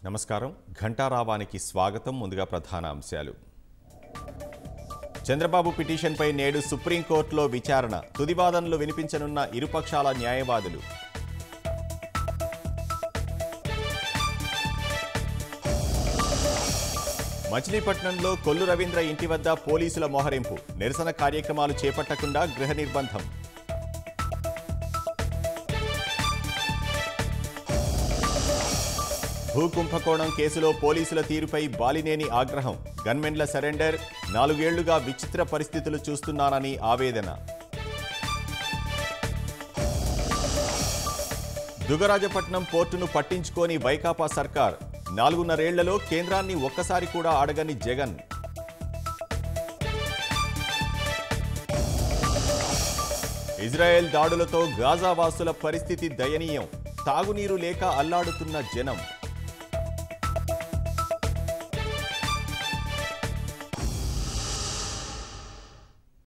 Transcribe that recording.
నమస్కారం ఘంటారావానికి స్వాగతం ముందుగా ప్రధాన అంశాలు చంద్రబాబు పిటిషన్పై నేడు సుప్రీంకోర్టులో విచారణ తుది వాదనలు వినిపించనున్న ఇరుపక్షాల న్యాయవాదులు మచిలీపట్నంలో కొల్లు రవీంద్ర ఇంటి వద్ద పోలీసుల మోహరింపు నిరసన కార్యక్రమాలు చేపట్టకుండా గృహ నిర్బంధం భూకుంభకోణం కేసులో పోలీసుల తీరుపై బాలినేని ఆగ్రహం గన్మెన్ల సరెండర్ నాలుగేళ్లుగా విచిత్ర పరిస్థితులు చూస్తున్నానని ఆవేదన దుగరాజపట్నం పోర్టును పట్టించుకోని వైకాపా సర్కార్ నాలుగున్నరేళ్లలో కేంద్రాన్ని ఒక్కసారి కూడా అడగని జగన్ ఇజ్రాయెల్ దాడులతో గాజా వాసుల పరిస్థితి దయనీయం తాగునీరు లేక అల్లాడుతున్న జనం